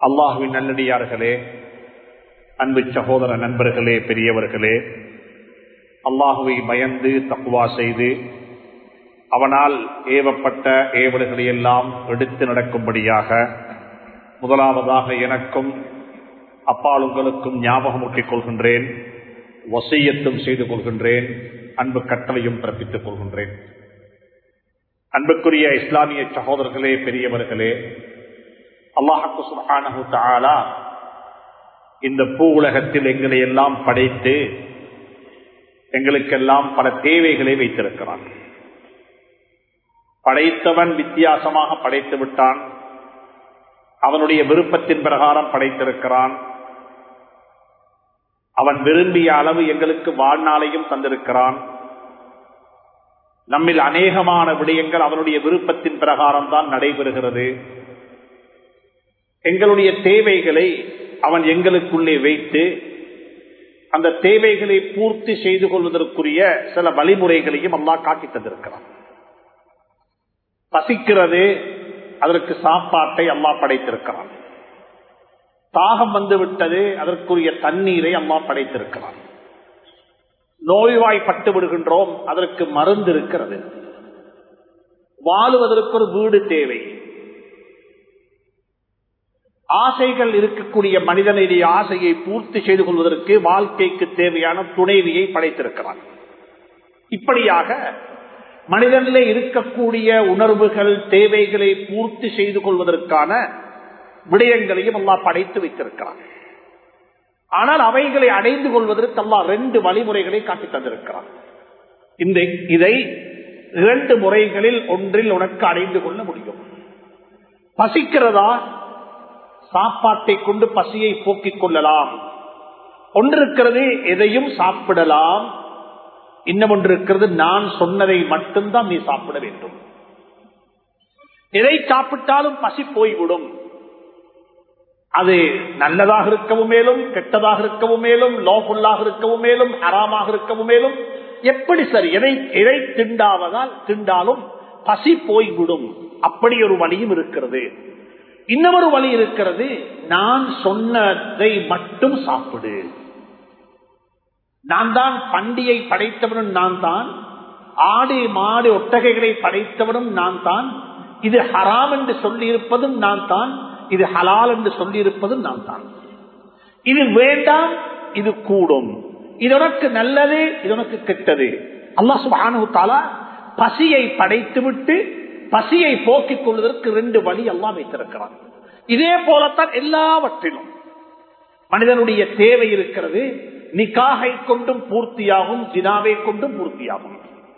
அல்லாஹுவின் நல்லடியார்களே அன்பு சகோதர நண்பர்களே பெரியவர்களே அல்லாஹுவை பயந்து தக்குவா செய்து அவனால் ஏவப்பட்ட ஏவல்களை எல்லாம் எடுத்து நடக்கும்படியாக முதலாவதாக எனக்கும் அப்பால் உங்களுக்கும் ஞாபகமூட்டிக் கொள்கின்றேன் வசையத்தும் செய்து கொள்கின்றேன் அன்பு கட்டளையும் பிறப்பித்துக் கொள்கின்றேன் அன்புக்குரிய இஸ்லாமிய சகோதரர்களே பெரியவர்களே அல்லாஹு சுபானு தாலா இந்த பூ உலகத்தில் எங்களை எல்லாம் படைத்து எங்களுக்கெல்லாம் பல தேவைகளை வைத்திருக்கிறான் படைத்தவன் வித்தியாசமாக படைத்து விட்டான் அவனுடைய விருப்பத்தின் பிரகாரம் படைத்திருக்கிறான் அவன் விரும்பிய அளவு எங்களுக்கு வாழ்நாளையும் தந்திருக்கிறான் நம்மில் அநேகமான விடயங்கள் அவனுடைய விருப்பத்தின் பிரகாரம் தான் நடைபெறுகிறது எங்களுடைய தேவைகளை அவன் எங்களுக்குள்ளே வைத்து அந்த தேவைகளை பூர்த்தி செய்து கொள்வதற்குரிய சில வழிமுறைகளையும் அல்லா காட்டி தந்திருக்கிறான் பசிக்கிறது அதற்கு சாப்பாட்டை அம்மா படைத்திருக்கிறான் தாகம் வந்து விட்டது அதற்குரிய தண்ணீரை அம்மா படைத்திருக்கிறான் நோய்வாய்ப்பட்டு விடுகின்றோம் அதற்கு மருந்து இருக்கிறது வாழுவதற்கு ஒரு வீடு தேவை ஆசைகள் இருக்கக்கூடிய மனிதனுடைய ஆசையை பூர்த்தி செய்து கொள்வதற்கு வாழ்க்கைக்கு தேவையான துணைவியை படைத்திருக்கிறான் இப்படியாக மனிதனிலே இருக்கக்கூடிய உணர்வுகள் தேவைகளை பூர்த்தி செய்து கொள்வதற்கான விடயங்களையும் அல்லா படைத்து வைத்திருக்கிறான் ஆனால் அவைகளை அடைந்து கொள்வதற்கு அல்லா ரெண்டு வழிமுறைகளை காட்டி தந்திருக்கிறான் இந்த இதை இரண்டு முறைகளில் ஒன்றில் உனக்கு அடைந்து கொள்ள முடியும் பசிக்கிறதா சாப்பாட்டை கொண்டு பசியை போக்கிக் கொள்ளலாம் ஒன்றிருக்கிறது எதையும் சாப்பிடலாம் இன்னும் ஒன்று இருக்கிறது நான் சொன்னதை மட்டும்தான் நீ சாப்பிட வேண்டும் எதை சாப்பிட்டாலும் பசி போய்விடும் அது நல்லதாக இருக்கவும் மேலும் கெட்டதாக இருக்கவும் மேலும் லோபுல்லாக இருக்கவும் மேலும் ஹராமாக இருக்கவும் மேலும் எப்படி சரி எதை எதை திண்டாவதால் திண்டாலும் பசி போய்விடும் அப்படி ஒரு வழியும் இருக்கிறது இன்னொரு வழி இருக்கிறது நான் சொன்னதை மட்டும் சாப்பிடு நான் தான் பண்டிகை படைத்தவனும் நான் தான் ஆடு மாடு ஒட்டகைகளை படைத்தவனும் நான் தான் இது ஹராம் என்று சொல்லி இருப்பதும் நான் தான் இது ஹலால் என்று சொல்லி இருப்பதும் நான் தான் இது வேண்டாம் இது கூடும் இது உனக்கு நல்லது இது உனக்கு கெட்டது அல்லா சுபானு தாலா பசியை படைத்து விட்டு பசியை போக்கிக் கொள்வதற்கு ரெண்டு வழி எல்லாம் வைத்திருக்கிறான் இதே போலத்தான் எல்லாவற்றிலும் மனிதனுடைய தேவை இருக்கிறது நிக்காகை கொண்டும் பூர்த்தியாகும் ஜினாவை கொண்டும் பூர்த்தியாகும்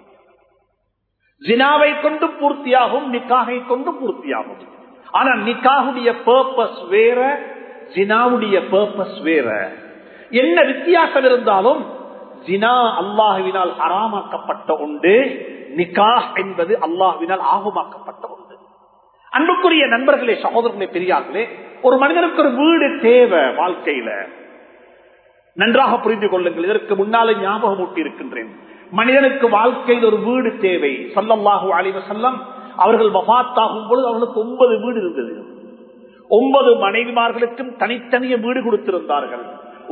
ஜினாவை கொண்டும் பூர்த்தியாகும் நிக்காகை கொண்டும் பூர்த்தியாகும் ஆனா நிக்காவுடைய பர்பஸ் வேற ஜினாவுடைய பர்பஸ் வேற என்ன வித்தியாசம் இருந்தாலும் ஜினா அல்லாஹுவினால் அறாமாக்கப்பட்ட உண்டு நிக்காஹ் என்பது அல்லாஹுவினால் ஆகுமாக்கப்பட்ட உண்டு அன்புக்குரிய நண்பர்களே சகோதரர்களே பெரியார்களே ஒரு மனிதனுக்கு ஒரு வீடு தேவை வாழ்க்கையில நன்றாக புரிந்து கொள்ளுங்கள் இதற்கு முன்னாலே ஞாபகம் ஊட்டி இருக்கின்றேன் மனிதனுக்கு வாழ்க்கையில் ஒரு வீடு தேவை சொல்லல்லாஹு அலிவ செல்லம் அவர்கள் வபாத்தாகும் பொழுது அவர்களுக்கு ஒன்பது வீடு இருந்தது ஒன்பது மனைவிமார்களுக்கும் தனித்தனிய வீடு கொடுத்திருந்தார்கள்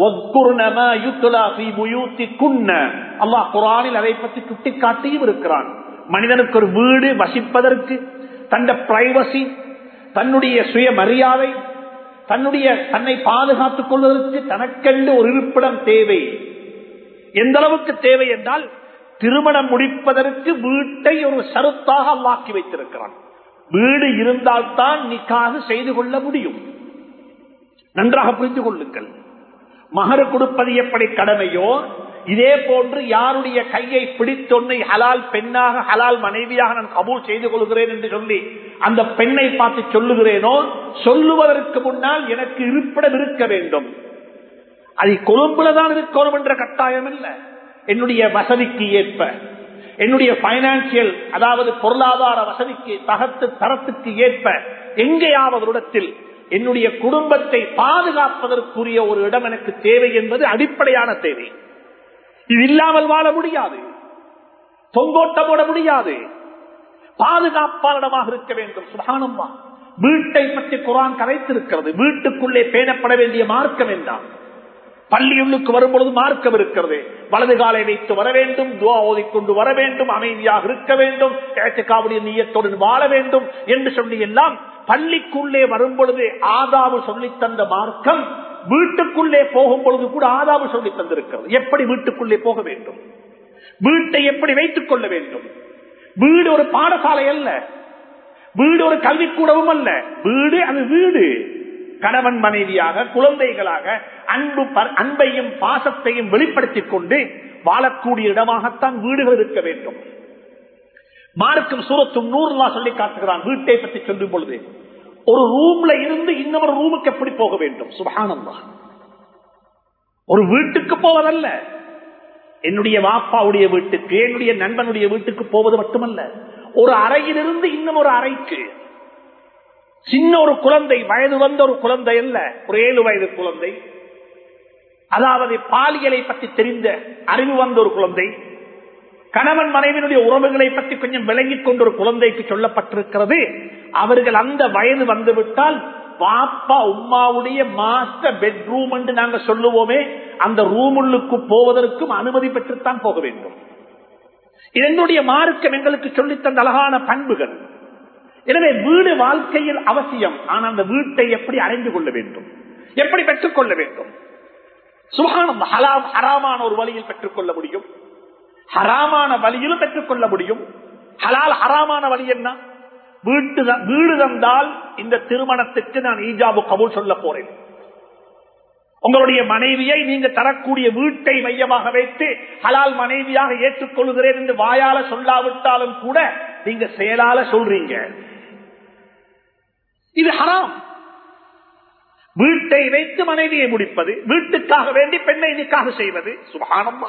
அல்லாஹ் குரானில் அதை பற்றி சுட்டிக்காட்டியும் இருக்கிறான் மனிதனுக்கு ஒரு வீடு வசிப்பதற்கு தந்த பிரைவசி தன்னுடைய சுய மரியாதை தன்னுடைய தன்னை பாதுகாத்துக் கொள்வதற்கு தனக்கென்று ஒரு இருப்பிடம் தேவை எந்த அளவுக்கு தேவை என்றால் திருமணம் முடிப்பதற்கு வீட்டை ஒரு சருத்தாக அல்லாக்கி வைத்திருக்கிறான் வீடு இருந்தால்தான் நிக்காக செய்து கொள்ள முடியும் நன்றாக புரிந்து கொள்ளுங்கள் மகரு கொடுப்பது எப்படி கடமையோ இதே போன்று யாருடைய கையை பிடித்தொன்னை ஹலால் பெண்ணாக ஹலால் மனைவியாக நான் கபூல் செய்து கொள்கிறேன் என்று சொல்லி அந்த பெண்ணை பார்த்து சொல்லுகிறேனோ சொல்லுவதற்கு முன்னால் எனக்கு இருப்பிடம் இருக்க வேண்டும் அது கொழும்புலதான் இருக்கணும் என்ற கட்டாயம் இல்லை என்னுடைய வசதிக்கு ஏற்ப என்னுடைய பைனான்சியல் அதாவது பொருளாதார வசதிக்கு தகத்து தரத்துக்கு ஏற்ப எங்கேயாவது இடத்தில் என்னுடைய குடும்பத்தை பாதுகாப்பதற்குரிய ஒரு இடம் எனக்கு தேவை என்பது அடிப்படையான தேவை இது இல்லாமல் வாழ முடியாது தொங்கோட்டம் போட முடியாது பாதுகாப்பாளனமாக இருக்க வேண்டும் சுகானம்மா வீட்டை பற்றி குரான் கரைத்திருக்கிறது வீட்டுக்குள்ளே பேணப்பட வேண்டிய மார்க்கம் என்றான் பள்ளியுள்ளுக்கு வரும்பொழுது மார்க்கம் இருக்கிறது வலது காலை வைத்து வர வேண்டும் துவா ஓதிக்கொண்டு வர வேண்டும் அமைதியாக இருக்க வேண்டும் ஏற்றக்காவுடைய நீயத்துடன் வாழ வேண்டும் என்று சொல்லி எல்லாம் பள்ளிக்குள்ளே வரும் பொழுது ஆதாவு சொல்லி தந்த மார்க்கம் வீட்டுக்குள்ளே போகும் பொழுது கூட ஆதாவு சொல்லி தந்திருக்கிறது எப்படி வீட்டுக்குள்ளே போக வேண்டும் வீட்டை எப்படி வைத்துக் கொள்ள வேண்டும் வீடு ஒரு பாடசாலை அல்ல வீடு ஒரு கல்விக்கூடவும் அல்ல வீடு அது வீடு கணவன் மனைவியாக குழந்தைகளாக அன்பு அன்பையும் பாசத்தையும் வெளிப்படுத்திக் கொண்டு வாழக்கூடிய இடமாகத்தான் வீடுகள் இருக்க வேண்டும் மார்க்கும் சூரத்தும் நூறுலா சொல்லி காட்டுகிறான் வீட்டை பற்றி சொல்லும் பொழுது ஒரு ரூம்ல இருந்து இன்னொரு ரூமுக்கு எப்படி போக வேண்டும் சுபானந்தா ஒரு வீட்டுக்கு போவதல்ல என்னுடைய வாப்பாவுடைய வீட்டுக்கு என்னுடைய நண்பனுடைய வீட்டுக்கு போவது மட்டுமல்ல ஒரு அறையிலிருந்து இன்னும் ஒரு அறைக்கு சின்ன ஒரு குழந்தை வயது வந்த ஒரு குழந்தை அல்ல ஒரு ஏழு வயது குழந்தை அதாவது பாலியலை பற்றி தெரிந்த அறிவு வந்த ஒரு குழந்தை கணவன் மனைவினுடைய உறவுகளை பற்றி கொஞ்சம் விளங்கிக் கொண்ட ஒரு குழந்தைக்கு சொல்லப்பட்டிருக்கிறது அவர்கள் அந்த வயது வந்துவிட்டால் பாப்பா உம்மாவுடைய மாஸ்டர் பெட்ரூம் என்று நாங்க சொல்லுவோமே அந்த ரூமுள்ளுக்கு போவதற்கும் அனுமதி பெற்றுத்தான் போக வேண்டும் இதனுடைய மார்க்கம் எங்களுக்கு சொல்லித்தந்த அழகான பண்புகள் எனவே வீடு வாழ்க்கையில் அவசியம் ஆனால் அந்த வீட்டை எப்படி அடைந்து கொள்ள வேண்டும் எப்படி பெற்றுக் கொள்ள வேண்டும் சுகானம் ஹலாம் ஹராமான ஒரு வழியில் பெற்றுக் கொள்ள முடியும் ஹராமான வழியிலும் பெற்றுக் கொள்ள முடியும் ஹலால் ஹராமான வழி என்ன வீட்டு வீடு தந்தால் இந்த திருமணத்துக்கு நான் ஈஜாபு கபூல் சொல்ல போறேன் உங்களுடைய மனைவியை நீங்க தரக்கூடிய வீட்டை மையமாக வைத்து ஹலால் மனைவியாக ஏற்றுக்கொள்கிறேன் என்று வாயால சொல்லாவிட்டாலும் கூட நீங்க செயலால சொல்றீங்க இது ஹராம் வீட்டை வைத்து மனைவியை முடிப்பது வீட்டுக்காக வேண்டி பெண்ணை நிக்காக செய்வது சுபானம்மா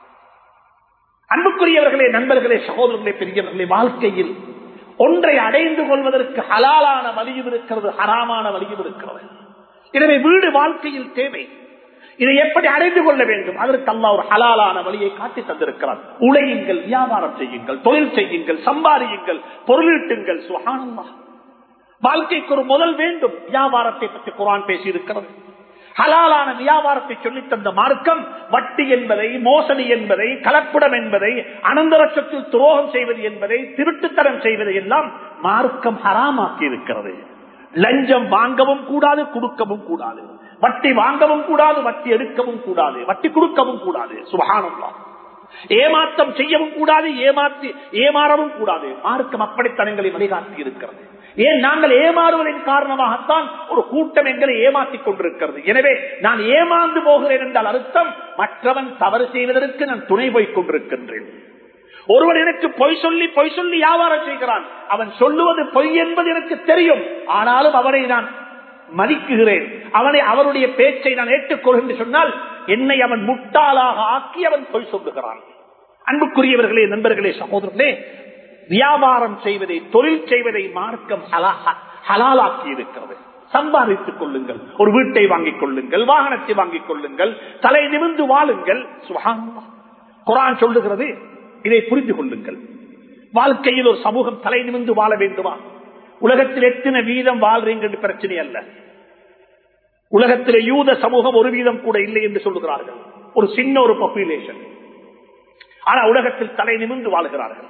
அன்புக்குரியவர்களே நண்பர்களே சகோதரர்களே பெரியவர்களே வாழ்க்கையில் ஒன்றை அடைந்து கொள்வதற்கு ஹலாலான வழியும் இருக்கிறது ஹராமான வழியும் இருக்கிறது எனவே வீடு வாழ்க்கையில் தேவை இதை எப்படி அடைந்து கொள்ள வேண்டும் அதற்கு அல்லா ஒரு ஹலாலான வழியை காட்டி தந்திருக்கிறார் உழையுங்கள் வியாபாரம் செய்யுங்கள் தொழில் செய்யுங்கள் சம்பாதியுங்கள் பொருளீட்டுங்கள் சுகானம்மா வாழ்க்கைக்கு ஒரு முதல் வேண்டும் வியாபாரத்தை பற்றி குரான் பேசி இருக்கிறது ஹலாலான வியாபாரத்தை சொல்லித் தந்த மார்க்கம் வட்டி என்பதை மோசடி என்பதை கலப்புடம் என்பதை அனந்தர சொத்தில் துரோகம் செய்வது என்பதை திருட்டுத்தரம் செய்வதை எல்லாம் மார்க்கம் ஹராமாக்கி இருக்கிறது லஞ்சம் வாங்கவும் கூடாது கொடுக்கவும் கூடாது வட்டி வாங்கவும் கூடாது வட்டி எடுக்கவும் கூடாது வட்டி கொடுக்கவும் கூடாது சுபகானம்மா ஏமாற்றம் செய்யவும் கூடாது ஏமாற்றி ஏமாறவும் கூடாது மார்க்கம் அப்படித்தனங்களை வழிகாட்டி இருக்கிறது ஏன் நாங்கள் ஏமாறுவதன் காரணமாகத்தான் ஒரு கூட்டம் எங்களை ஏமாற்றிக் கொண்டிருக்கிறது எனவே நான் ஏமாந்து போகிறேன் என்றால் அர்த்தம் மற்றவன் தவறு செய்வதற்கு நான் துணை போய்க் கொண்டிருக்கின்றேன் ஒருவன் எனக்கு பொய் சொல்லி பொய் சொல்லி வியாபாரம் செய்கிறான் அவன் சொல்லுவது பொய் என்பது எனக்கு தெரியும் ஆனாலும் அவனை நான் மதிக்குகிறேன் அவனை அவருடைய பேச்சை நான் ஏற்றுக்கொள் என்று சொன்னால் என்னை அவன் முட்டாளாக ஆக்கி அவன் பொய் சொல்லுகிறான் அன்புக்குரியவர்களே நண்பர்களே சகோதரர்களே வியாபாரம் செய்வதை தொழில் செய்வதை மார்க்கம் ஹலாலாக்கி இருக்கிறது சம்பாதித்துக் கொள்ளுங்கள் ஒரு வீட்டை வாங்கிக் கொள்ளுங்கள் வாகனத்தை வாங்கிக் கொள்ளுங்கள் தலை நிமிர்ந்து வாழுங்கள் குரான் சொல்லுகிறது இதை புரிந்து கொள்ளுங்கள் வாழ்க்கையில் ஒரு சமூகம் தலை நிமிர்ந்து வாழ வேண்டுமா உலகத்தில் எத்தனை வீதம் வாழ்றீங்க பிரச்சனை அல்ல உலகத்தில் யூத சமூகம் ஒரு வீதம் கூட இல்லை என்று சொல்லுகிறார்கள் ஒரு சின்ன ஒரு பாப்புலேஷன் ஆனா உலகத்தில் தலை நிமிர்ந்து வாழ்கிறார்கள்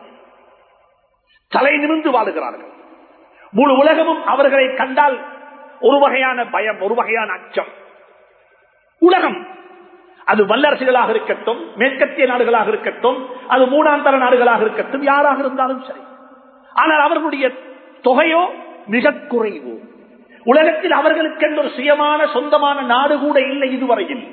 தலை நிமிர்ந்து வாழுகிறார்கள் முழு உலகமும் அவர்களை கண்டால் ஒரு வகையான பயம் ஒரு வகையான அச்சம் உலகம் அது வல்லரசுகளாக இருக்கட்டும் மேற்கத்திய நாடுகளாக இருக்கட்டும் அது மூணாம் தர நாடுகளாக இருக்கட்டும் யாராக இருந்தாலும் சரி ஆனால் அவர்களுடைய தொகையோ மிக குறைவு உலகத்தில் அவர்களுக்கென்று ஒரு சுயமான சொந்தமான நாடு கூட இல்லை இதுவரையில்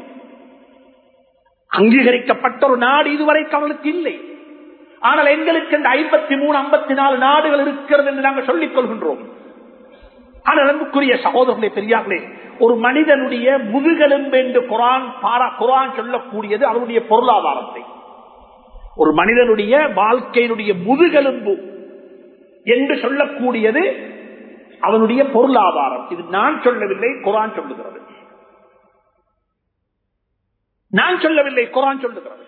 அங்கீகரிக்கப்பட்ட ஒரு நாடு இதுவரைக்கும் அவர்களுக்கு இல்லை ஆனால் எங்களுக்கு இந்த ஐம்பத்தி மூணு ஐம்பத்தி நாலு நாடுகள் இருக்கிறது என்று நாங்கள் சொல்லிக் கொள்கின்றோம் ஆனால் அன்புக்குரிய சகோதரர்களே பெரியார்களே ஒரு மனிதனுடைய முதுகெலும்பு என்று குரான் பாரா குரான் சொல்லக்கூடியது அவருடைய பொருளாதாரத்தை ஒரு மனிதனுடைய வாழ்க்கையினுடைய முதுகெலும்பு என்று சொல்லக்கூடியது அவனுடைய பொருளாதாரம் இது நான் சொல்லவில்லை குரான் சொல்லுகிறது நான் சொல்லவில்லை குரான் சொல்லுகிறது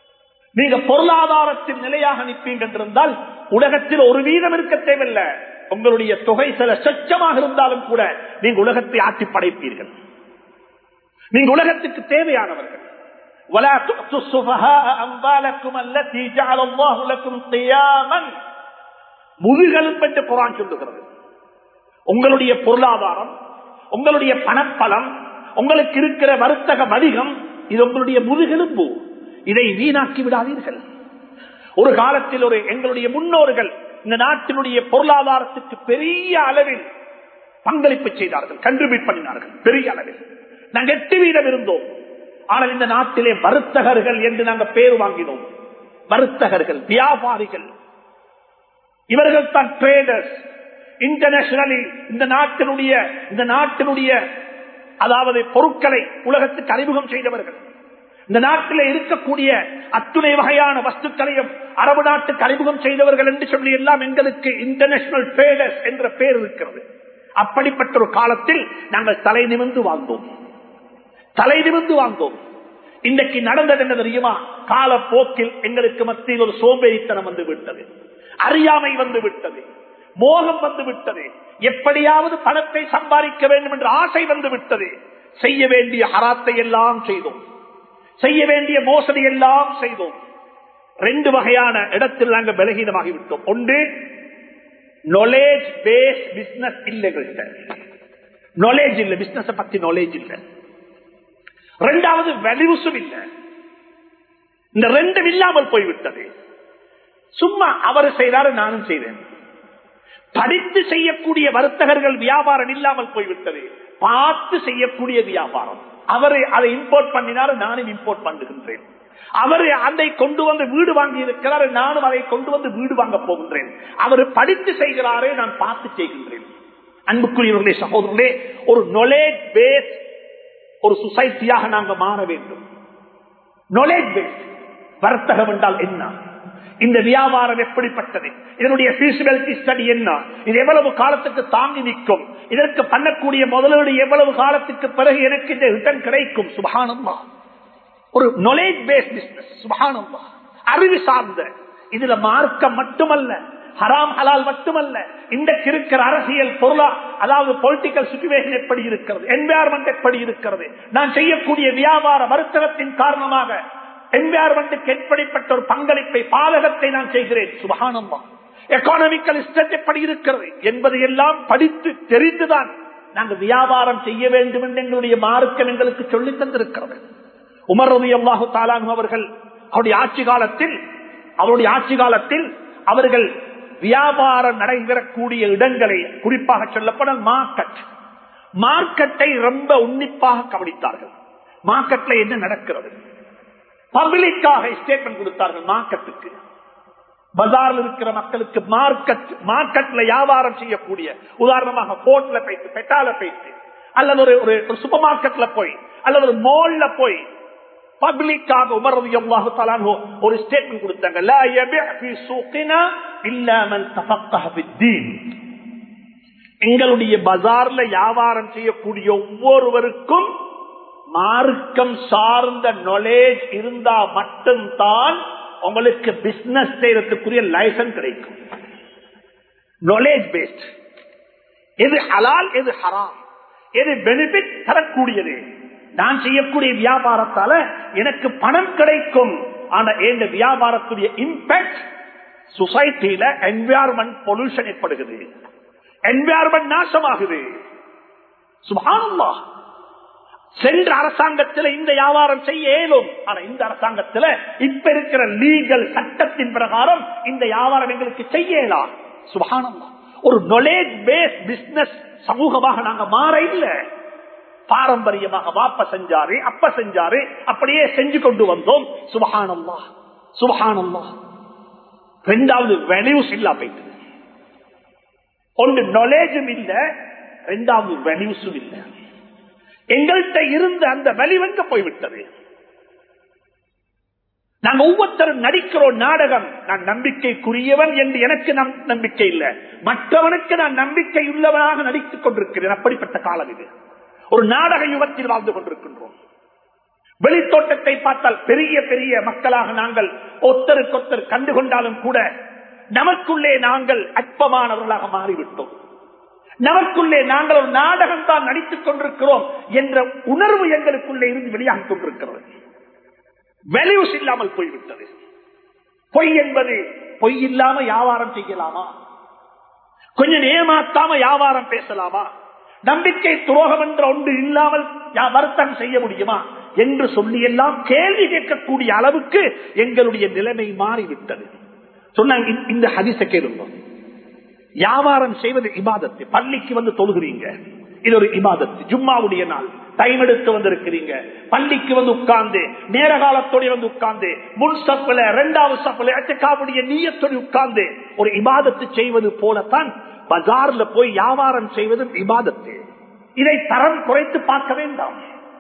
நீங்க பொருளாதாரத்தின் நிலையாக நிற்பீங்க என்றிருந்தால் உலகத்தில் ஒரு வீதம் இருக்க தேவையில்லை உங்களுடைய தொகை சில சொச்சமாக இருந்தாலும் கூட நீங்க உலகத்தை ஆட்டி படைப்பீர்கள் நீங்க உலகத்துக்கு தேவையானவர்கள் ولا تؤتوا السفهاء أموالكم التي جعل الله لكم قياما முதுகெலும்பு என்று குரான் சொல்லுகிறது உங்களுடைய பொருளாதாரம் உங்களுடைய பணப்பலம் உங்களுக்கு இருக்கிற வர்த்தக வணிகம் இது உங்களுடைய முதுகெலும்பு இதை வீணாக்கி விடாதீர்கள் ஒரு காலத்தில் ஒரு எங்களுடைய முன்னோர்கள் இந்த நாட்டினுடைய பொருளாதாரத்துக்கு பெரிய அளவில் பங்களிப்பு செய்தார்கள் கண்ட்ரிபியூட் பண்ணினார்கள் பெரிய அளவில் நாங்கள் எட்டு வீதம் இருந்தோம் ஆனால் இந்த நாட்டிலே வர்த்தகர்கள் என்று நாங்கள் பேர் வாங்கினோம் வர்த்தகர்கள் வியாபாரிகள் இவர்கள் தான் ட்ரேடர்ஸ் இன்டர்நேஷனலில் இந்த நாட்டினுடைய இந்த நாட்டினுடைய அதாவது பொருட்களை உலகத்துக்கு அறிமுகம் செய்தவர்கள் இந்த நாட்டில் இருக்கக்கூடிய அத்துணை வகையான வஸ்துக்களையும் அரபு நாட்டுக்கு அறிமுகம் செய்தவர்கள் என்று சொல்லி எல்லாம் எங்களுக்கு இன்டர்நேஷனல் ட்ரேடர்ஸ் என்ற பெயர் இருக்கிறது அப்படிப்பட்ட ஒரு காலத்தில் நாங்கள் தலை நிமிர்ந்து வாழ்ந்தோம் தலை நிமிர்ந்து வாழ்ந்தோம் இன்றைக்கு நடந்தது என்ன தெரியுமா காலப்போக்கில் எங்களுக்கு மத்தியில் ஒரு சோம்பேறித்தனம் வந்து விட்டது அறியாமை வந்து விட்டது மோகம் வந்து விட்டது எப்படியாவது பணத்தை சம்பாதிக்க வேண்டும் என்ற ஆசை வந்து விட்டது செய்ய வேண்டிய ஹராத்தை எல்லாம் செய்தோம் செய்ய வேண்டிய மோசடி எல்லாம் செய்தோம் ரெண்டு வகையான இடத்தில் நாங்கள் பலகீனமாகிவிட்டோம் ஒன்று நாலேஜ் பேஸ் பிசினஸ் இல்லைகள்கிட்ட நாலேஜ் இல்லை பிசினஸ் பத்தி நாலேஜ் இல்லை ரெண்டாவது வேல்யூஸும் இல்லை இந்த ரெண்டும் இல்லாமல் போய்விட்டது சும்மா அவர் செய்தாரு நானும் செய்தேன் படித்து செய்யக்கூடிய வர்த்தகர்கள் வியாபாரம் இல்லாமல் போய்விட்டது பார்த்து செய்யக்கூடிய வியாபாரம் அவரு அதை இம்போர்ட் பண்ணினாரு நானும் இம்போர்ட் பண்ணுகின்றேன் அவரு அதை கொண்டு வந்து வீடு வாங்கி இருக்கிறாரு நானும் அதை கொண்டு வந்து வீடு வாங்க போகின்றேன் அவர் படித்து செய்கிறாரே நான் பார்த்து செய்கின்றேன் அன்புக்குரியவர்களே சகோதரர்களே ஒரு நொலேஜ் பேஸ் ஒரு சொசைட்டியாக நாங்கள் மாற வேண்டும் நொலேஜ் பேஸ் வர்த்தகம் என்றால் என்ன இந்த வியாபாரம் எப்படிப்பட்டது இதனுடைய ஃபீசிபிலிட்டி ஸ்டடி என்ன இது எவ்வளவு காலத்துக்கு தாங்கி நிற்கும் இதற்கு பண்ணக்கூடிய முதலீடு எவ்வளவு காலத்துக்கு பிறகு எனக்கு இந்த ரிட்டர்ன் கிடைக்கும் சுபகானம்மா ஒரு நாலேஜ் பேஸ் பிசினஸ் சுபகானம்மா அறிவு சார்ந்த இதுல மார்க்கம் மட்டுமல்ல ஹராம் ஹலால் மட்டுமல்ல இன்றைக்கு இருக்கிற அரசியல் பொருளா அதாவது பொலிட்டிக்கல் சுச்சுவேஷன் எப்படி இருக்கிறது என்வாயர்மெண்ட் எப்படி இருக்கிறது நான் செய்யக்கூடிய வியாபார வர்த்தகத்தின் காரணமாக என்வாயர்மெண்ட்டுக்கு எப்படிப்பட்ட ஒரு பங்களிப்பை பாதகத்தை நான் செய்கிறேன் சுபகானம்மா எக்கானமிக்கல் ஸ்டேட் எப்படி இருக்கிறது என்பதை எல்லாம் படித்து தெரிந்துதான் நாங்கள் வியாபாரம் செய்ய வேண்டும் என்று எங்களுடைய மார்க்கம் எங்களுக்கு சொல்லித் தந்திருக்கிறது உமர் ரவி அல்லாஹு தாலான் அவர்கள் அவருடைய ஆட்சி காலத்தில் அவருடைய ஆட்சி காலத்தில் அவர்கள் வியாபாரம் நடைபெறக்கூடிய இடங்களை குறிப்பாக சொல்லப்பட மார்க்கெட் மார்க்கெட்டை ரொம்ப உன்னிப்பாக கவனித்தார்கள் மார்க்கெட்ல என்ன நடக்கிறது பப்ளிக்காக ஸ்டேட்மெண்ட் கொடுத்தார்கள் மார்க்கெட்டுக்கு பஜார்ல இருக்கிற மக்களுக்கு மார்க்கெட் மார்க்கெட்ல வியாபாரம் செய்யக்கூடிய உதாரணமாக போர்ட்ல போயிட்டு பெட்டால போயிட்டு அல்லது ஒரு ஒரு சூப்பர் மார்க்கெட்ல போய் அல்லது ஒரு மால்ல போய் பப்ளிக்காக உமரது எவ்வாறு தலானோ ஒரு ஸ்டேட்மெண்ட் கொடுத்தாங்க எங்களுடைய பஜார்ல வியாபாரம் செய்யக்கூடிய ஒவ்வொருவருக்கும் மார்க்கம் சார்ந்த நாலேஜ் இருந்தா மட்டும்தான் உங்களுக்கு பிசினஸ் செய்யறதுக்குரிய லைசன்ஸ் கிடைக்கும் நாலேஜ் பேஸ்ட் எது ஹலால் எது ஹராம் எது பெனிஃபிட் தரக்கூடியது நான் செய்யக்கூடிய வியாபாரத்தால எனக்கு பணம் கிடைக்கும் ஆனா இந்த வியாபாரத்துடைய இம்பாக்ட் சொசைட்டியில என்வாயர்மெண்ட் பொல்யூஷன் ஏற்படுகிறது என்வாயர்மெண்ட் நாசமாகுது சுபானம்மா சென்ற அரசாங்கத்தில் இந்த வியாபாரம் செய்ய இயலும் ஆனா இந்த அரசாங்கத்தில் இப்ப இருக்கிற லீகல் சட்டத்தின் பிரகாரம் இந்த வியாபாரம் எங்களுக்கு செய்யலாம் சுபானம்மா ஒரு நாலேஜ் பேஸ் பிசினஸ் சமூகமாக நாங்க மாற இல்லை பாரம்பரியமாக வாப்ப செஞ்சாரு அப்ப செஞ்சாரு அப்படியே செஞ்சு கொண்டு வந்தோம் சுபகானம்மா சுபகானம்மா ரெண்டாவது வேல்யூஸ் இல்லா போயிட்டு ஒன்று நாலேஜும் இல்ல ரெண்டாவது வேல்யூஸும் இல்ல எங்கள்கிட்ட இருந்த அந்த வெளிவங்க போய்விட்டது நாங்க ஒவ்வொருத்தரும் நடிக்கிறோம் நாடகம் நான் நம்பிக்கைக்குரியவன் என்று எனக்கு நம்பிக்கை இல்லை மற்றவனுக்கு நான் நம்பிக்கை உள்ளவனாக நடித்துக் கொண்டிருக்கிறேன் அப்படிப்பட்ட காலம் இது ஒரு நாடக யுகத்தில் வாழ்ந்து கொண்டிருக்கின்றோம் வெளித்தோட்டத்தை பார்த்தால் பெரிய பெரிய மக்களாக நாங்கள் ஒத்தருக்கொத்தர் கண்டுகொண்டாலும் கூட நமக்குள்ளே நாங்கள் அற்பமானவர்களாக மாறிவிட்டோம் நமக்குள்ளே நாங்கள் ஒரு நாடகம் தான் நடித்துக் கொண்டிருக்கிறோம் என்ற உணர்வு எங்களுக்குள்ளே இருந்து வெளியாகிக் கொண்டிருக்கிறது வேல்யூஸ் இல்லாமல் போய்விட்டது பொய் என்பது பொய் இல்லாம வியாபாரம் செய்யலாமா கொஞ்சம் ஏமாத்தாம வியாபாரம் பேசலாமா நம்பிக்கை துரோகம் என்ற ஒன்று இல்லாமல் வர்த்தகம் செய்ய முடியுமா என்று சொல்லி எல்லாம் கேள்வி கேட்கக்கூடிய அளவுக்கு எங்களுடைய நிலைமை மாறிவிட்டது சொன்னாங்க இந்த ஹதிச கேளுங்க வியாபாரம் செய்வது இபாதத்து பள்ளிக்கு வந்து தொழுகிறீங்க இது ஒரு இபாதத்து ஜும்மாவுடைய நாள் டைம் எடுத்து வந்திருக்கிறீங்க பள்ளிக்கு வந்து உட்கார்ந்து நேர காலத்தோட வந்து உட்கார்ந்து முன் சப்பில இரண்டாவது சப்பில அச்சக்காவுடைய நீயத்தோடு உட்கார்ந்து ஒரு இபாதத்து செய்வது போலத்தான் பஜார்ல போய் வியாபாரம் செய்வது இபாதத்து இதை தரம் குறைத்து பார்க்க வேண்டாம்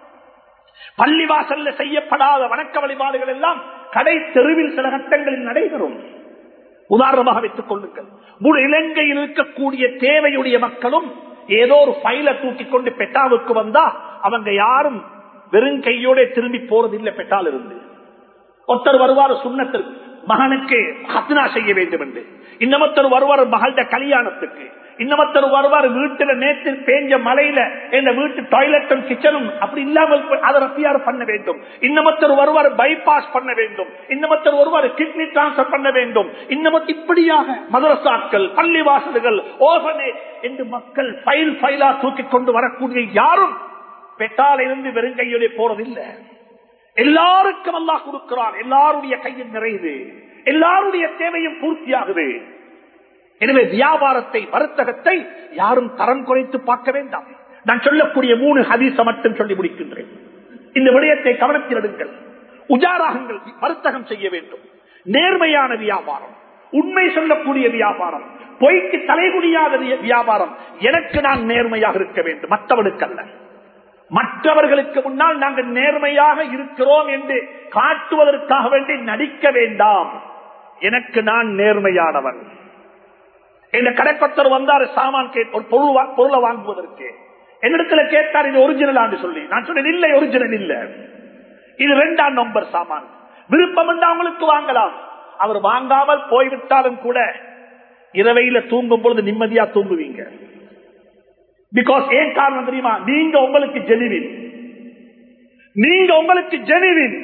பள்ளிவாசல்ல செய்யப்படாத வணக்க வழிபாடுகள் எல்லாம் கடை தெருவில் சில கட்டங்களில் நடைபெறும் உதாரணமாக வைத்துக் கொள்ளுங்கள் முழு இலங்கையில் இருக்கக்கூடிய தேவையுடைய மக்களும் ஏதோ ஒரு பைல தூக்கி கொண்டு பெட்டாவுக்கு வந்தா அவங்க யாரும் வெறும் கையோட திரும்பி போறதில்லை பெட்டால் இருந்து ஒருத்தர் வருவார் சுண்ணத்திற்கு மகனுக்கு ஹத்னா செய்ய வேண்டும் என்று இன்னமத்தர் வருவார் மகள்ட கல்யாணத்துக்கு இன்னமத்தர் வருவார் வீட்டுல நேற்று பேஞ்ச மலையில இந்த வீட்டு டாய்லெட்டும் கிச்சனும் அப்படி இல்லாமல் அதை ரப்பியார் பண்ண வேண்டும் இன்னமத்தர் வருவார் பைபாஸ் பண்ண வேண்டும் இன்னமத்தர் வருவார் கிட்னி டிரான்ஸ்பர் பண்ண வேண்டும் இன்னமத்து இப்படியாக மதரசாக்கள் பள்ளிவாசல்கள் ஓபனேஜ் என்று மக்கள் ஃபைல் ஃபைலா தூக்கி கொண்டு வரக்கூடிய யாரும் பெட்டால இருந்து வெறுங்கையோட போறதில்லை எல்லாருக்கும் அல்லா கொடுக்கிறான் எல்லாருடைய கையில் நிறைவு எல்லாருடைய தேவையும் பூர்த்தியாகுது எனவே வியாபாரத்தை வர்த்தகத்தை யாரும் தரம் குறைத்து பார்க்க வேண்டாம் நான் சொல்லக்கூடிய மூணு ஹதீச மட்டும் சொல்லி முடிக்கின்றேன் இந்த விடயத்தை கவனத்தில் எடுங்கள் உஜாராகங்கள் வர்த்தகம் செய்ய வேண்டும் நேர்மையான வியாபாரம் உண்மை சொல்லக்கூடிய வியாபாரம் பொய்க்கு தலைகுடியாத வியாபாரம் எனக்கு நான் நேர்மையாக இருக்க வேண்டும் மற்றவனுக்கு அல்ல மற்றவர்களுக்கு முன்னால் நாங்கள் நேர்மையாக இருக்கிறோம் என்று காட்டுவதற்காக வேண்டி நடிக்க வேண்டாம் எனக்கு நான் நேர்மையானவன் இந்த கடைப்பத்தர் வந்தாரு சாமான் ஒரு பொருளை வாங்குவதற்கு என்னிடத்துல கேட்டார் இது ஒரிஜினல் சொல்லி நான் சொன்னேன் இல்லை ஒரிஜினல் இல்ல இது ரெண்டாம் நம்பர் சாமான் விருப்பம் அவங்களுக்கு வாங்கலாம் அவர் வாங்காமல் போய்விட்டாலும் கூட இரவையில தூங்கும் பொழுது நிம்மதியா தூங்குவீங்க பிகாஸ் ஏன் காரணம் தெரியுமா நீங்க உங்களுக்கு ஜெனிவின் நீங்க உங்களுக்கு ஜெனிவின்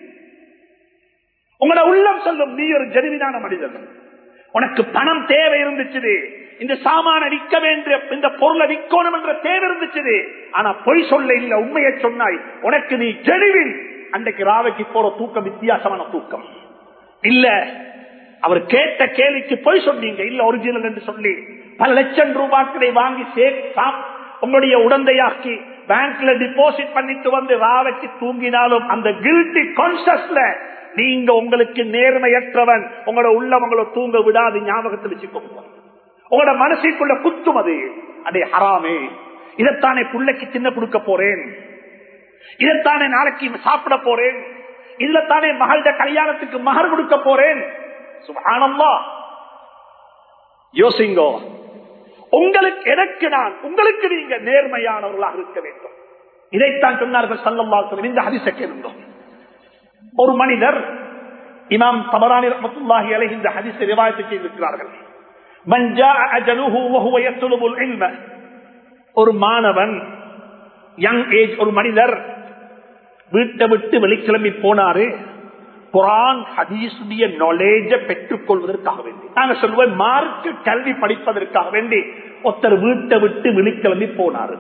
உங்களோட உள்ளம் சொல்லும் நீ ஒரு ஜெனிவினான மனிதன் உனக்கு பணம் தேவை இருந்துச்சு இந்த சாமான விற்க வேண்டிய இந்த பொருளை விற்கணும் என்ற தேவை இருந்துச்சு ஆனா பொய் சொல்ல இல்ல உண்மையை சொன்னாய் உனக்கு நீ ஜெனிவின் அன்றைக்கு ராவைக்கு போற தூக்கம் வித்தியாசமான தூக்கம் இல்ல அவர் கேட்ட கேள்விக்கு பொய் சொன்னீங்க இல்ல ஒரிஜினல் என்று சொல்லி பல லட்சம் ரூபாய்களை வாங்கி உங்களுடைய உடந்தையாக்கி பேங்க்ல டிபாசிட் பண்ணிட்டு வந்து ராவைக்கு தூங்கினாலும் அந்த கில்டி கான்சியஸ்ல நீங்க உங்களுக்கு நேர்மையற்றவன் உங்களோட உள்ளம் உங்களை தூங்க விடாது ஞாபகத்தில் வச்சுக்கோங்க உங்களோட மனசுக்குள்ள குத்தும் அது அடே ஹராமே இதைத்தானே பிள்ளைக்கு சின்ன கொடுக்க போறேன் இதைத்தானே நாளைக்கு சாப்பிட போறேன் இதுல தானே மகள கல்யாணத்துக்கு மகர் கொடுக்க போறேன் சுபானம்மா யோசிங்கோ உங்களுக்கு எனக்கு நான் உங்களுக்கு நீங்க நேர்மையானவர்களாக இருக்க வேண்டும் இதைத்தான் சொன்னார்கள் சல்லம்மா இந்த ஹரிசக்கு இருந்தோம் ஒரு மனிதர் இமாம் தபரானி ரஹமத்துல்லாஹி அலைஹி இந்த ஹதீஸை ரிவாயத்து செய்திருக்கிறார்கள் மன் ஜாஅ அஜலுஹு வஹுவ யத்லுபுல் இல்ம ஒரு மாணவன் யங் ஏஜ் ஒரு மனிதர் வீட்டை விட்டு வெளிக்கிளம்பி போனாரு குரான் ஹதீசுடைய நாலேஜ பெற்றுக் கொள்வதற்காக வேண்டி நாங்க சொல்லுவோம் மார்க்க கல்வி படிப்பதற்காக வேண்டி ஒருத்தர் வீட்டை விட்டு வெளிக்கிளம்பி போனாரு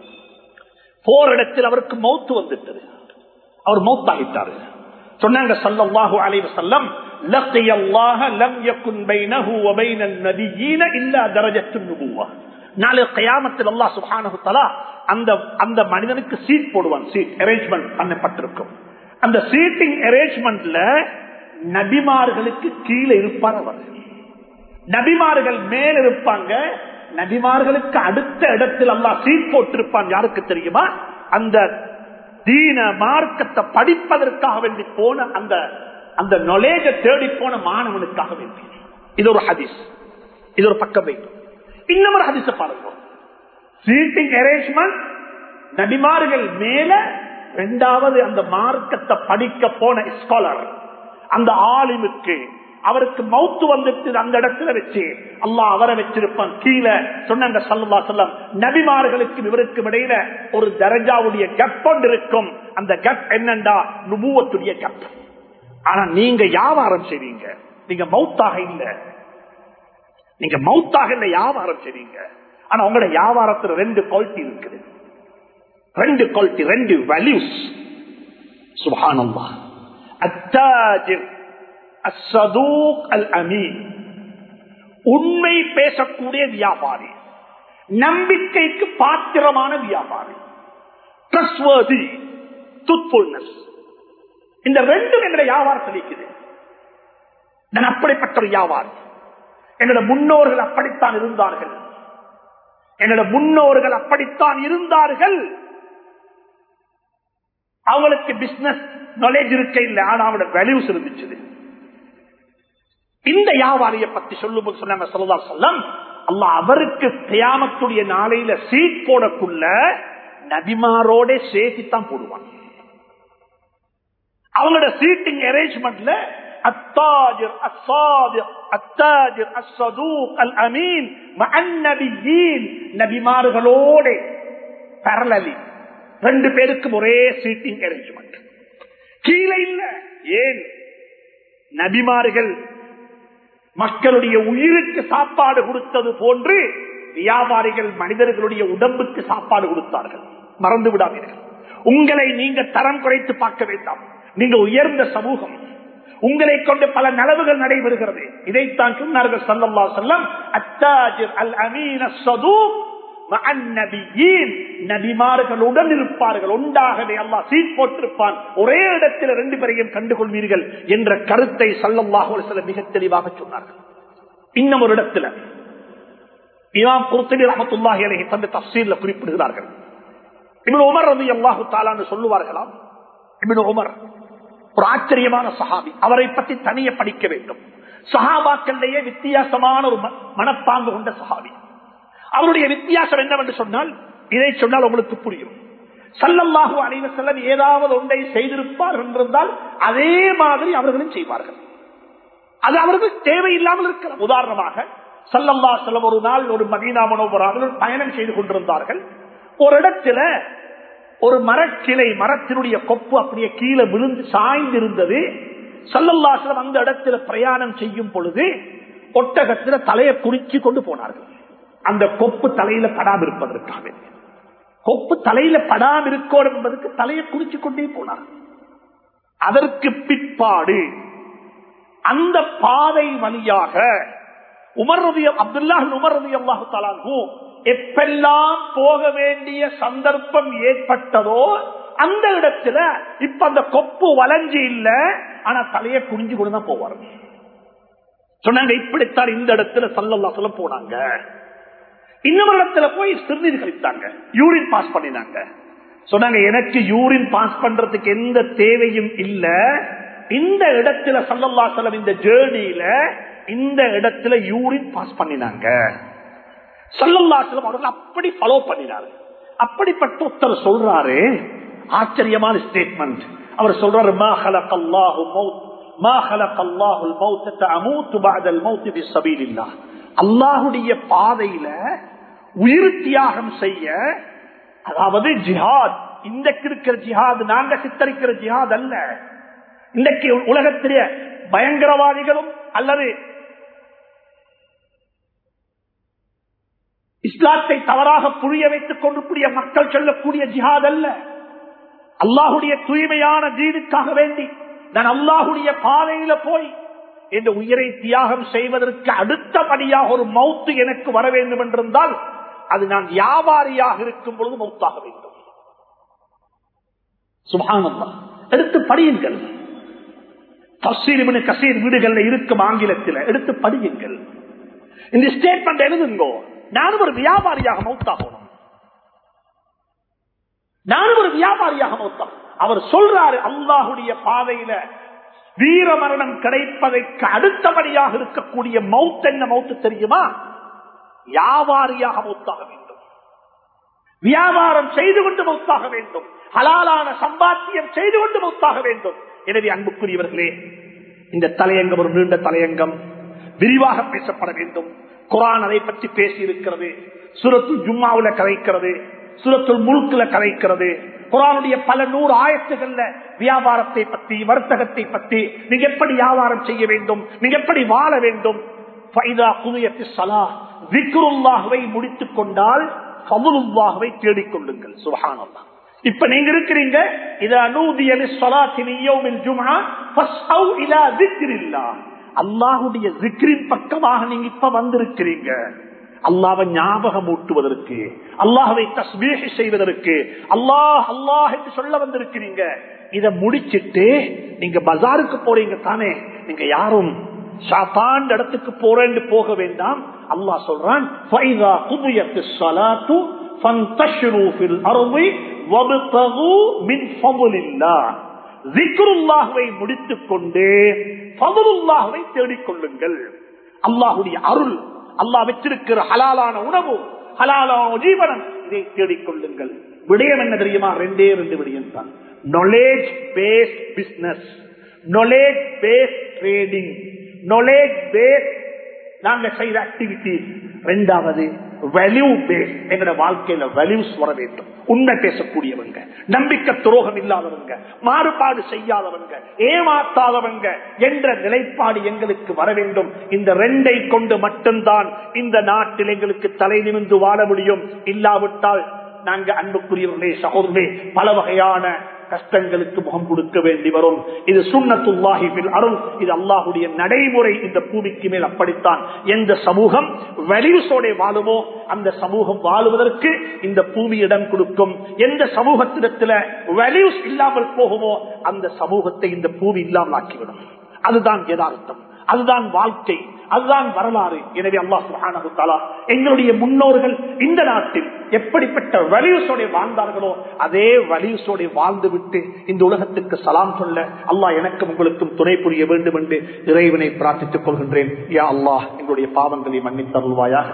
போற இடத்தில் அவருக்கு மௌத்து வந்துட்டது அவர் மௌத்தாகிட்டாரு சொன்னாங்க சல்லல்லாஹு அலைஹி வஸல்லம் லக்கிய அல்லாஹ லம் யகுன் பைனஹு வ பைனன் நபியீன இல்லா தரஜத்துன் நுபுவா நாளை கயாமத்தில் அல்லாஹ் சுப்ஹானஹு தஆலா அந்த அந்த மனிதனுக்கு சீட் போடுவான் சீட் அரேஞ்ச்மெண்ட் பண்ணப்பட்டிருக்கும் அந்த சீட்டிங் அரேஞ்ச்மெண்ட்ல நபிமார்களுக்கு கீழே இருப்பார் அவர் நபிமார்கள் மேல் இருப்பாங்க நபிமார்களுக்கு அடுத்த இடத்தில் அல்லாஹ் சீட் போட்டிருப்பான் யாருக்கு தெரியுமா அந்த தீன மார்க்கத்தை படிப்பதற்காக வேண்டி போன அந்த அந்த நொலேஜ தேடி போன மாணவனுக்காக வேண்டி இது ஒரு ஹதீஸ் இது ஒரு பக்கம் வேண்டும் இன்னொரு ஹதீஸ பாருங்க சீட்டிங் அரேஞ்ச்மெண்ட் நபிமார்கள் மேல இரண்டாவது அந்த மார்க்கத்தை படிக்க போன ஸ்காலர் அந்த ஆலிமுக்கு அவருக்கு மவுத்து வந்துட்டு அந்த இடத்துல வச்சு அல்லாஹ் அவரை வச்சிருப்பான் கீழே சொன்ன சல்லா சொல்லம் நபிமார்களுக்கும் இவருக்கும் இடையில ஒரு தரஜாவுடைய கப் ஒன்று இருக்கும் அந்த கப் என்னண்டா நுபுவத்துடைய கப் ஆனா நீங்க வியாபாரம் செய்வீங்க நீங்க மவுத்தாக இல்ல நீங்க மவுத்தாக இல்ல வியாபாரம் செய்வீங்க ஆனா உங்களோட வியாபாரத்துல ரெண்டு குவாலிட்டி இருக்குது ரெண்டு குவாலிட்டி ரெண்டு வேல்யூஸ் சுபானல்லா அத்தாஜிர் அசதூக் அல் அமீன் உண்மை பேசக்கூடிய வியாபாரி நம்பிக்கைக்கு பாத்திரமான வியாபாரி ட்ரஸ்வர்தி ட்ரூத்ஃபுல்னஸ் இந்த ரெண்டும் எங்களுடைய வியாபாரத்தில் இருக்குது நான் அப்படிப்பட்ட ஒரு வியாபாரி எங்களோட முன்னோர்கள் அப்படித்தான் இருந்தார்கள் எங்களோட முன்னோர்கள் அப்படித்தான் இருந்தார்கள் அவங்களுக்கு பிசினஸ் நாலேஜ் இருக்க இல்லை ஆனா அவங்களோட வேல்யூஸ் இருந்துச்சு இந்த வியாபாரியை பத்தி சொல்லும் போது சொன்னாங்க சொல்லதா சொல்லம் அல்ல அவருக்கு தியாமத்துடைய நாளையில சீட் போடக்குள்ள நபிமாரோட சேர்த்துத்தான் போடுவான் அவங்களோட சீட்டிங் அரேஞ்ச்மெண்ட்ல التاجر الصادق التاجر الصدوق الامين مع النبيين நபிமார்களோட பரலலி ரெண்டு பேருக்கும் ஒரே சீட்டிங் அரேஞ்ச்மெண்ட் கீழே இல்ல ஏன் நபிமார்கள் மக்களுடைய உயிருக்கு சாப்பாடு கொடுத்தது போன்று வியாபாரிகள் மனிதர்களுடைய உடம்புக்கு சாப்பாடு கொடுத்தார்கள் மறந்து விடாதீர்கள் உங்களை நீங்க தரம் குறைத்து பார்க்க வேண்டாம் நீங்க உயர்ந்த சமூகம் உங்களை கொண்டு பல நலவுகள் நடைபெறுகிறது இதைத்தான் சொன்னார்கள் சல்லல்லா செல்லம் அத்தாஜிர் அல் அமீன சதூக் நபிமார்களுடன் இருப்பார்கள் உண்டாகவே அல்லா சீட் போட்டிருப்பான் ஒரே இடத்தில் ரெண்டு பேரையும் கண்டுகொள்வீர்கள் என்ற கருத்தை சல்லல்லாஹு சில மிக தெளிவாக சொன்னார்கள் இன்னும் ஒரு இடத்துல இமாம் குர்த்தபி ரஹமத்துல்லாஹி அலஹி தந்த தப்சீர்ல குறிப்பிடுகிறார்கள் இவன் உமர் ரவி அல்லாஹு தாலான்னு சொல்லுவார்களாம் இவன் உமர் ஒரு ஆச்சரியமான சஹாபி அவரை பற்றி தனிய படிக்க வேண்டும் சஹாபாக்களிலேயே வித்தியாசமான ஒரு மனப்பாங்கு கொண்ட சஹாபி அவருடைய வித்தியாசம் என்னவென்று சொன்னால் இதை சொன்னால் உங்களுக்கு புரியும் சல்லல்லாஹு அலைவ செல்லம் ஏதாவது ஒன்றை செய்திருப்பார் என்றிருந்தால் அதே மாதிரி அவர்களும் செய்வார்கள் அது அவர்களுக்கு தேவையில்லாமல் இருக்கலாம் உதாரணமாக சல்லல்லா செல்லம் ஒரு நாள் ஒரு மதீனா மனோபராக பயணம் செய்து கொண்டிருந்தார்கள் ஒரு இடத்துல ஒரு மரக்கிளை மரத்தினுடைய கொப்பு அப்படியே கீழே விழுந்து சாய்ந்திருந்தது சல்லல்லாசலம் அந்த இடத்துல பிரயாணம் செய்யும் பொழுது ஒட்டகத்துல தலையை குறிச்சு கொண்டு போனார்கள் அந்த கொப்பு தலையில படாம இருப்பதற்காக கொப்பு தலையில படாம இருக்கோம் என்பதற்கு தலையை குறிச்சு கொண்டே போனார் அதற்கு பிற்பாடு அந்த பாதை வழியாக உமர் ரதியம் அப்துல்லா உமர் ரதி அல்லாஹு தலானு எப்பெல்லாம் போக வேண்டிய சந்தர்ப்பம் ஏற்பட்டதோ அந்த இடத்துல இப்ப அந்த கொப்பு வளைஞ்சு இல்ல ஆனா தலையை குனிஞ்சு கொண்டு தான் போவார் சொன்னாங்க இப்படித்தான் இந்த இடத்துல சல்லல்லா சொல்ல போனாங்க இன்னொரு இடத்துல போய் சிறுநீர் கழித்தாங்க யூரின் பாஸ் பண்ணினாங்க சொன்னாங்க எனக்கு யூரின் பாஸ் பண்றதுக்கு எந்த தேவையும் இல்ல இந்த இடத்துல சல்லல்லா செல்லம் இந்த ஜேர்னியில இந்த இடத்துல யூரின் பாஸ் பண்ணினாங்க சல்லல்லா செல்லம் அவர்கள் அப்படி ஃபாலோ பண்ணினாரு அப்படிப்பட்ட ஒருத்தர் சொல்றாரு ஆச்சரியமான ஸ்டேட்மெண்ட் அவர் சொல்றாரு மா ஹலக் அல்லாஹு மௌத் மா ஹலக் அல்லாஹுல் மௌத்தத அமூத்து பஅதல் மௌத் பி சபீலில்லாஹ் அல்லாஹுடைய பாதையில உயிர் தியாகம் செய்ய அதாவது ஜிஹாத் இன்றைக்கு இருக்கிற ஜிஹாத் நாங்க சித்தரிக்கிற ஜிஹாத் அல்ல இன்றைக்கு உலகத்திலே பயங்கரவாதிகளும் அல்லது இஸ்லாத்தை தவறாக புரிய வைத்துக் கொண்டிருக்கூடிய மக்கள் சொல்லக்கூடிய ஜிஹாத் அல்ல அல்லாஹுடைய தூய்மையான தீனுக்காக வேண்டி நான் அல்லாஹுடைய பாதையில போய் இந்த உயிரை தியாகம் செய்வதற்கு அடுத்தபடியாக ஒரு மௌத்து எனக்கு வர வேண்டும் என்றிருந்தால் அது நான் வியாபாரியாக இருக்கும் பொழுது மௌத்தாக வேண்டும் சுபானந்தா எடுத்து படியுங்கள் தசீரிபின் கசீர் வீடுகள்ல இருக்கும் ஆங்கிலத்தில் எடுத்து படியுங்கள் இந்த ஸ்டேட்மெண்ட் எழுதுங்கோ நானும் ஒரு வியாபாரியாக மௌத்தாகணும் நானும் ஒரு வியாபாரியாக மௌத்தம் அவர் சொல்றாரு அல்லாஹுடைய பாதையில வீர மரணம் கிடைப்பதற்கு அடுத்தபடியாக இருக்கக்கூடிய மவுத் என்ன மவுத்து தெரியுமா வியாபாரியாக மௌத்தாக வேண்டும் வியாபாரம் செய்து கொண்டு மௌத்தாக வேண்டும் ஹலாலான சம்பாத்தியம் செய்து கொண்டு மௌத்தாக வேண்டும் எனவே அன்புக்குரியவர்களே இந்த தலையங்கம் ஒரு நீண்ட தலையங்கம் விரிவாக பேசப்பட வேண்டும் குரான் அதை பற்றி பேசி இருக்கிறது சுரத்து ஜும்மாவுல கதைக்கிறது சுரத்துல் முழுக்குல கதைக்கிறது குரானுடைய பல நூறு ஆயத்துகள்ல வியாபாரத்தை பற்றி வர்த்தகத்தை பற்றி நீங்க எப்படி வியாபாரம் செய்ய வேண்டும் நீங்க எப்படி வாழ வேண்டும் விக்ருல்லாகவை முடித்துக் கொண்டால் ஃபதுலுல்லாகவை தேடிக்கொள்ளுங்கள் சுபஹானல்லா இப்ப நீங்க இருக்கிறீங்க இது அனூதியலி ஸலாத்தின் யௌமில் ஜும்ஆ ஃபஸ்ஹவ் இலா திக்ரில்லாஹ் அல்லாஹ்வுடைய ஜிக்ரின் பக்கமாக நீங்க இப்ப வந்திருக்கிறீங்க அல்லாவை ஞாபகம் ஊட்டுவதற்கு அல்லாஹவை தஸ்மீக செய்வதற்கு அல்லாஹ் அல்லாஹ் என்று சொல்ல வந்திருக்கிறீங்க இத முடிச்சிட்டு நீங்க பஜாருக்கு போறீங்க தானே நீங்க யாரும் ஷாத்தாண்ட இடத்துக்கு போறேன்னு போக வேண்டாம் அல்லாஹ் சொல்றான் ஃபைதா குபியத்து ஸலாத்து ஃபன்தஷ்ரு ஃபில் அர்தி வப்தகு மின் ஃபضலில்லாஹ் ذிக்ருல்லாஹ்வை முடித்துக் கொண்டு ஃபضலுல்லாஹ்வை தேடிக் கொள்ளுங்கள் அல்லாஹ்வுடைய அருள் அல்லாஹ் வச்சிருக்கிற ஹலாலான உணவு ஹலாலான ஜீவனம் இதை தேடிக் கொள்ளுங்கள் விடயம் என்ன தெரியுமா ரெண்டே ரெண்டு விடயம் தான் knowledge based business knowledge based trading knowledge based நாங்க செய்த ஆக்டிவிட்டிஸ் ரெண்டாவது வேல்யூ பேஸ் எங்களோட வாழ்க்கையில வேல்யூஸ் வர வேண்டும் உண்மை பேசக்கூடியவங்க நம்பிக்கை துரோகம் இல்லாதவங்க மாறுபாடு செய்யாதவங்க ஏமாத்தாதவங்க என்ற நிலைப்பாடு எங்களுக்கு வர வேண்டும் இந்த ரெண்டை கொண்டு மட்டும்தான் இந்த நாட்டில் எங்களுக்கு தலை நிமிந்து வாழ முடியும் இல்லாவிட்டால் நாங்க அன்புக்குரியவர்களே சகோதரே பல வகையான கஷ்டங்களுக்கு முகம் கொடுக்க வேண்டி வரும் இது சுண்ணத்துல்லாஹி அருள் இது அல்லாஹுடைய நடைமுறை இந்த பூமிக்கு மேல் அப்படித்தான் எந்த சமூகம் வெளியூசோட வாழுமோ அந்த சமூகம் வாழுவதற்கு இந்த பூமி இடம் கொடுக்கும் எந்த சமூகத்திடத்துல வெளியூஸ் இல்லாமல் போகுமோ அந்த சமூகத்தை இந்த பூமி இல்லாமல் ஆக்கிவிடும் அதுதான் யதார்த்தம் அதுதான் வாழ்க்கை அதுதான் வரலாறு எனவே அல்லாஹ் சுப்ஹானஹு தஆலா எங்களுடைய முன்னோர்கள் இந்த நாட்டில் எப்படிப்பட்ட வலியுசோட வாழ்ந்தார்களோ அதே வலியுசோட வாழ்ந்து விட்டு இந்த உலகத்துக்கு சலாம் சொல்ல அல்லாஹ் எனக்கும் உங்களுக்கும் துணை புரிய வேண்டும் என்று இறைவனை பிரார்த்தித்துக் கொள்கின்றேன் யா அல்லாஹ் எங்களுடைய பாவங்களை மன்னித்தருள்வாயாக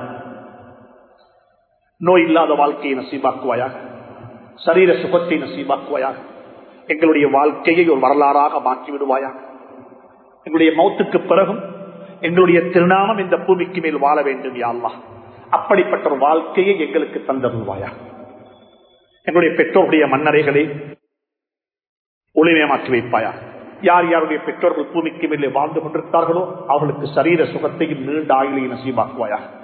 நோய் இல்லாத வாழ்க்கையை நசீபாக்குவாயாக சரீர சுகத்தை நசீபாக்குவாயாக எங்களுடைய வாழ்க்கையை ஒரு வரலாறாக மாற்றி விடுவாயாக எங்களுடைய மௌத்துக்கு பிறகும் எங்களுடைய திருநாமம் இந்த பூமிக்கு மேல் வாழ வேண்டும் யாழ்லா அப்படிப்பட்ட ஒரு வாழ்க்கையை எங்களுக்கு தந்தருள்வாயா எங்களுடைய பெற்றோருடைய மன்னரைகளை ஒளிமயமாக்கி வைப்பாயா யார் யாருடைய பெற்றோர்கள் பூமிக்கு மேலே வாழ்ந்து கொண்டிருந்தார்களோ அவர்களுக்கு சரீர சுகத்தையும் நீண்ட ஆயுளையும் நசீபாக்குவாயா